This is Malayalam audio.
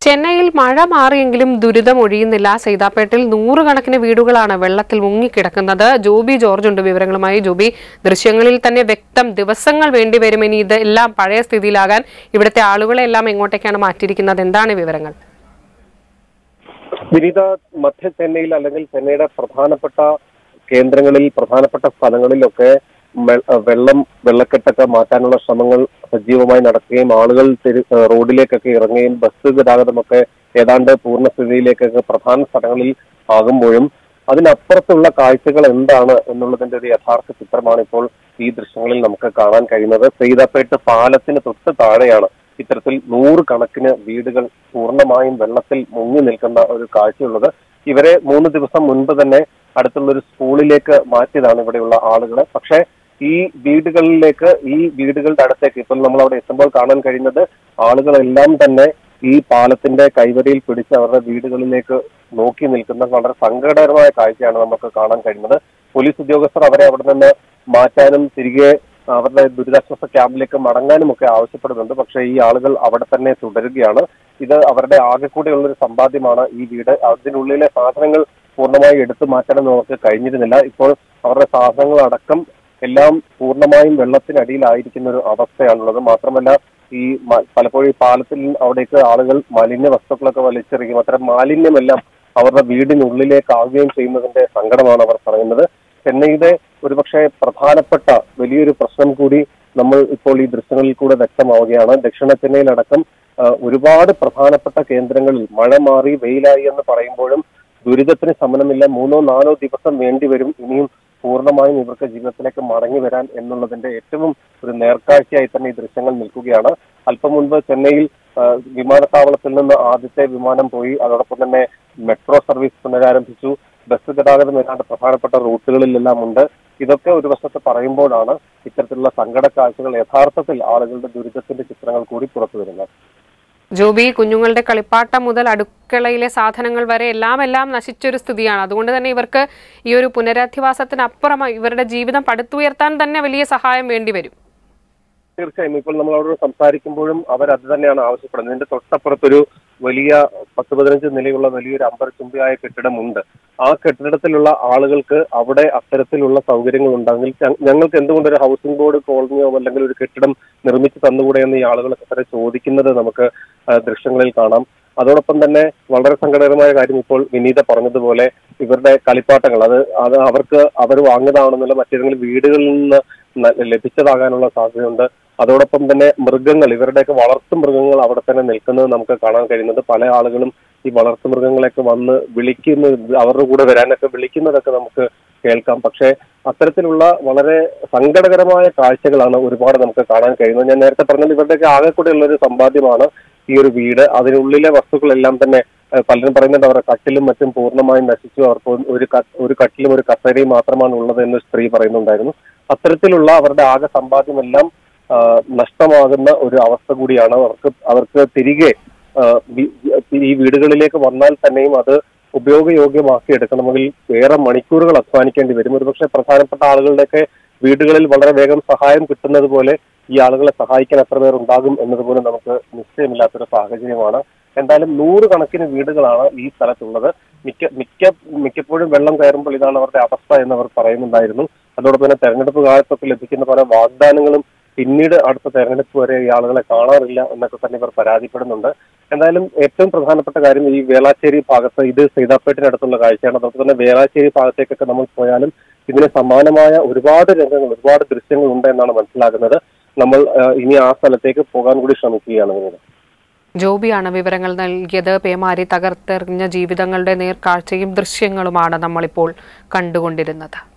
ചെന്നൈയിൽ മഴ മാറിയെങ്കിലും ദുരിതം ഒഴിയുന്നില്ല സൈതാപ്പേട്ടിൽ നൂറുകണക്കിന് വീടുകളാണ് വെള്ളത്തിൽ മുങ്ങിക്കിടക്കുന്നത് ജോബി ജോർജ് ഉണ്ട് വിവരങ്ങളുമായി ജോബി ദൃശ്യങ്ങളിൽ തന്നെ വ്യക്തം ദിവസങ്ങൾ വേണ്ടിവരും ഇനി ഇതെല്ലാം പഴയ സ്ഥിതിയിലാകാൻ ഇവിടുത്തെ ആളുകളെ എല്ലാം എങ്ങോട്ടേക്കാണ് മാറ്റിയിരിക്കുന്നത് എന്താണ് വിവരങ്ങൾ വിനീത മധ്യ ചെന്നൈയിൽ അല്ലെങ്കിൽ ചെന്നൈയുടെ പ്രധാനപ്പെട്ട കേന്ദ്രങ്ങളിൽ പ്രധാനപ്പെട്ട സ്ഥലങ്ങളിലൊക്കെ മെ- വെള്ളം വെള്ളക്കെട്ടൊക്കെ മാറ്റാനുള്ള ശ്രമങ്ങൾ സജീവമായി നടക്കുകയും ആളുകൾ തെരു- റോഡിലേക്കൊക്കെ ഇറങ്ങുകയും ബസ് ഗതാഗതമൊക്കെ ഏതാണ്ട് പൂർണ്ണസ്ഥിതിയിലേക്കൊക്കെ പ്രധാന സ്ഥലങ്ങളിൽ ആകുമ്പോഴും അതിനപ്പുറത്തുള്ള കാഴ്ചകൾ എന്താണ് എന്നുള്ളതിന്റെ ഒരു യഥാർത്ഥ ചിത്രമാണ് ഇപ്പോൾ ഈ ദൃശ്യങ്ങളിൽ നമുക്ക് കാണാൻ കഴിയുന്നത് സീതാപ്പേട്ട് പാലത്തിന് തൊട്ട് താഴെയാണ് ഇത്തരത്തിൽ നൂറുകണക്കിന് വീടുകൾ പൂർണ്ണമായും വെള്ളത്തിൽ മുങ്ങി നിൽക്കുന്ന ഒരു കാഴ്ചയുള്ളത് ഇവരെ മൂന്ന് ദിവസം മുൻപ് തന്നെ അടുത്തുള്ള ഒരു സ്കൂളിലേക്ക് മാറ്റിയതാണ് ഇവിടെയുള്ള ആളുകളെ പക്ഷേ ഈ വീടുകളിലേക്ക് ഈ വീടുകളുടെ അടുത്തേക്ക് ഇപ്പോൾ നമ്മൾ അവിടെ എത്തുമ്പോൾ കാണാൻ കഴിയുന്നത് ആളുകളെല്ലാം തന്നെ ഈ പാലത്തിന്റെ കൈവരിയിൽ പിടിച്ച് അവരുടെ വീടുകളിലേക്ക് നോക്കി നിൽക്കുന്ന വളരെ സങ്കടകരമായ കാഴ്ചയാണ് നമുക്ക് കാണാൻ കഴിയുന്നത് പോലീസ് ഉദ്യോഗസ്ഥർ അവരെ അവിടെ നിന്ന് മാറ്റാനും തിരികെ അവരുടെ ദുരിതാശ്വാസ ക്യാമ്പിലേക്ക് മടങ്ങാനും ഒക്കെ ആവശ്യപ്പെടുന്നുണ്ട് പക്ഷേ ഈ ആളുകൾ അവിടെ തന്നെ തുടരുകയാണ് ഇത് അവരുടെ ആകെ കൂടെയുള്ള ഒരു സമ്പാദ്യമാണ് ഈ വീട് അതിനുള്ളിലെ സാധനങ്ങൾ പൂർണ്ണമായി എടുത്തു മാറ്റാനൊന്നും അവർക്ക് കഴിഞ്ഞിരുന്നില്ല ഇപ്പോൾ അവരുടെ സാധനങ്ങൾ അടക്കം എല്ലാം പൂർണ്ണമായും വെള്ളത്തിനടിയിലായിരിക്കുന്ന ഒരു അവസ്ഥയാണുള്ളത് മാത്രമല്ല ഈ മ- പലപ്പോഴും ഈ പാലത്തിൽ അവിടേക്ക് ആളുകൾ മാലിന്യ വസ്തുക്കളൊക്കെ വലിച്ചെറിയും അത്തരം മാലിന്യമെല്ലാം അവരുടെ വീടിനുള്ളിലേക്ക് ആവുകയും ചെയ്യുന്നതിന്റെ സങ്കടമാണ് അവർ പറയുന്നത് ചെന്നൈയുടെ ഒരുപക്ഷെ പ്രധാനപ്പെട്ട വലിയൊരു പ്രശ്നം കൂടി നമ്മൾ ഇപ്പോൾ ഈ ദൃശ്യങ്ങളിൽ കൂടെ വ്യക്തമാവുകയാണ് ദക്ഷിണ ചെന്നൈയിലടക്കം ആ, ഒരുപാട് പ്രധാനപ്പെട്ട കേന്ദ്രങ്ങളിൽ മഴ മാറി വെയിലായി എന്ന് പറയുമ്പോഴും ദുരിതത്തിന് ശമനമില്ല മൂന്നോ നാലോ ദിവസം വേണ്ടിവരും ഇനിയും പൂർണ്ണമായും ഇവർക്ക് ജീവിതത്തിലേക്ക് മടങ്ങി വരാൻ എന്നുള്ളതിന്റെ ഏറ്റവും ഒരു നേർക്കാഴ്ചയായി തന്നെ ഈ ദൃശ്യങ്ങൾ നിൽക്കുകയാണ് അല്പം മുൻപ് ചെന്നൈയിൽ ആ, വിമാനത്താവളത്തിൽ നിന്ന് ആദ്യത്തെ വിമാനം പോയി അതോടൊപ്പം തന്നെ മെട്രോ സർവീസ് പുനരാരംഭിച്ചു ബസ് ഗതാഗതം ഏതാണ്ട് പ്രധാനപ്പെട്ട റൂട്ടുകളിലെല്ലാം ഉണ്ട് ഇതൊക്കെ ഒരു വശത്ത് പറയുമ്പോഴാണ് ഇത്തരത്തിലുള്ള സങ്കട കാഴ്ചകൾ യഥാർത്ഥത്തിൽ ആളുകളുടെ ദുരിതത്തിന്റെ ചിത്രങ്ങൾ കൂടി പുറത്തു വരുന്നത് ജോബി കുഞ്ഞുങ്ങളുടെ കളിപ്പാട്ടം മുതൽ അടുക്കളയിലെ സാധനങ്ങൾ വരെ എല്ലാം എല്ലാം നശിച്ചൊരു സ്ഥിതിയാണ് അതുകൊണ്ട് തന്നെ ഇവർക്ക് ഈ ഒരു പുനരധിവാസത്തിനപ്പുറം ഇവരുടെ ജീവിതം പടുത്തുയർത്താൻ തന്നെ വലിയ സഹായം വേണ്ടിവരും തീർച്ചയായും ഇപ്പോൾ നമ്മൾ അവരോട് സംസാരിക്കുമ്പോഴും അവർ അത് തന്നെയാണ് ആവശ്യപ്പെടുന്നത് ഇതിന്റെ തൊട്ടപ്പുറത്തൊരു വലിയ പത്ത് പതിനഞ്ച് നിലയുള്ള വലിയൊരു അമ്പരച്ചുംബിയായ കെട്ടിടമുണ്ട് ആ കെട്ടിടത്തിലുള്ള ആളുകൾക്ക് അവിടെ അത്തരത്തിലുള്ള സൗകര്യങ്ങൾ ഉണ്ടെങ്കിൽ ഞ- ഞങ്ങൾക്ക് എന്തുകൊണ്ട് ഒരു ഹൗസിംഗ് ബോർഡ് കോളനിയോ അല്ലെങ്കിൽ ഒരു കെട്ടിടം നിർമ്മിച്ച് തന്നുകൂടെ എന്ന് ഈ ആളുകളൊക്കെ തന്നെ ചോദിക്കുന്നത് നമുക്ക് ആ, ദൃശ്യങ്ങളിൽ കാണാം അതോടൊപ്പം തന്നെ വളരെ സങ്കടകരമായ കാര്യം ഇപ്പോൾ വിനീത പറഞ്ഞതുപോലെ ഇവരുടെ കളിപ്പാട്ടങ്ങൾ അത് അത് അവർക്ക് അവർ വാങ്ങിയതാണെന്നുള്ള മറ്റേതെങ്കിലും വീടുകളിൽ നിന്ന് ന- ലഭിച്ചതാകാനുള്ള സാധ്യതയുണ്ട് അതോടൊപ്പം തന്നെ മൃഗങ്ങൾ ഇവരുടെയൊക്കെ വളർത്തു മൃഗങ്ങൾ അവിടെ തന്നെ നിൽക്കുന്നത് നമുക്ക് കാണാൻ കഴിയുന്നത് പല ആളുകളും ഈ വളർത്തു മൃഗങ്ങളെയൊക്കെ വന്ന് വിളിക്കുന്ന അവരുടെ കൂടെ വരാനൊക്കെ വിളിക്കുന്നതൊക്കെ നമുക്ക് കേൾക്കാം പക്ഷേ അത്തരത്തിലുള്ള വളരെ സങ്കടകരമായ കാഴ്ചകളാണ് ഒരുപാട് നമുക്ക് കാണാൻ കഴിയുന്നത് ഞാൻ നേരത്തെ പറഞ്ഞത് ഇവരുടെയൊക്കെ ആകെ കൂടെ ഉള്ള ഒരു സമ്പാദ്യമാണ് ഈ ഒരു വീട് അതിനുള്ളിലെ വസ്തുക്കളെല്ലാം തന്നെ ഏഹ്, പലരും പറയുന്നുണ്ട് അവരുടെ കട്ടിലും മറ്റും പൂർണ്ണമായും നശിച്ചു അവർക്ക് ഒരു ക- ഒരു കട്ടിലും ഒരു കസേരയും മാത്രമാണ് ഉള്ളത് എന്ന് സ്ത്രീ പറയുന്നുണ്ടായിരുന്നു അത്തരത്തിലുള്ള അവരുടെ ആകെ സമ്പാദ്യമെല്ലാം ആ, നഷ്ടമാകുന്ന ഒരു അവസ്ഥ കൂടിയാണ് അവർക്ക് അവർക്ക് തിരികെ ആ, വി- ഈ വീടുകളിലേക്ക് വന്നാൽ തന്നെയും അത് ഉപയോഗയോഗ്യമാക്കി എടുക്കണമെങ്കിൽ വേറെ മണിക്കൂറുകൾ അധ്വാനിക്കേണ്ടി വരും ഒരുപക്ഷെ പ്രധാനപ്പെട്ട ആളുകളുടെയൊക്കെ വീടുകളിൽ വളരെ വേഗം സഹായം കിട്ടുന്നത് പോലെ ഈ ആളുകളെ സഹായിക്കാൻ എത്ര പേർ ഉണ്ടാകും എന്നതുപോലെ നമുക്ക് നിശ്ചയമില്ലാത്തൊരു സാഹചര്യമാണ് എന്തായാലും നൂറുകണക്കിന് വീടുകളാണ് ഈ സ്ഥലത്തുള്ളത് മിക്ക മിക്ക മിക്കപ്പോഴും വെള്ളം കയറുമ്പോൾ ഇതാണ് അവരുടെ അവസ്ഥ എന്ന് അവർ പറയുന്നുണ്ടായിരുന്നു അതോടൊപ്പം തന്നെ തെരഞ്ഞെടുപ്പ് കാലത്തൊക്കെ ലഭിക്കുന്ന പല വാഗ്ദാനങ്ങളും പിന്നീട് അടുത്ത തെരഞ്ഞെടുപ്പ് വരെ ഈ ആളുകളെ കാണാറില്ല എന്നൊക്കെ തന്നെ ഇവർ പരാതിപ്പെടുന്നുണ്ട് എന്തായാലും ഏറ്റവും പ്രധാനപ്പെട്ട കാര്യം ഈ വേളാച്ചേരി ഭാഗത്ത് ഇത് സീതാപ്പേട്ടിനടുത്തുള്ള കാഴ്ചയാണ് അതോടൊപ്പം തന്നെ വേളാച്ചേരി ഭാഗത്തേക്കൊക്കെ നമ്മൾ പോയാലും ഇതിന് സമാനമായ ഒരുപാട് രംഗങ്ങൾ ഒരുപാട് ദൃശ്യങ്ങൾ ഉണ്ട് എന്നാണ് മനസ്സിലാകുന്നത് നമ്മൾ ആ, ഇനി ആ സ്ഥലത്തേക്ക് പോകാൻ കൂടി ശ്രമിക്കുകയാണ് വിനീത ജോബിയാണ് വിവരങ്ങൾ നൽകിയത് പേമാരി തകർത്തെറിഞ്ഞ ജീവിതങ്ങളുടെ നേർക്കാഴ്ചയും ദൃശ്യങ്ങളുമാണ് നമ്മളിപ്പോൾ കണ്ടുകൊണ്ടിരുന്നത്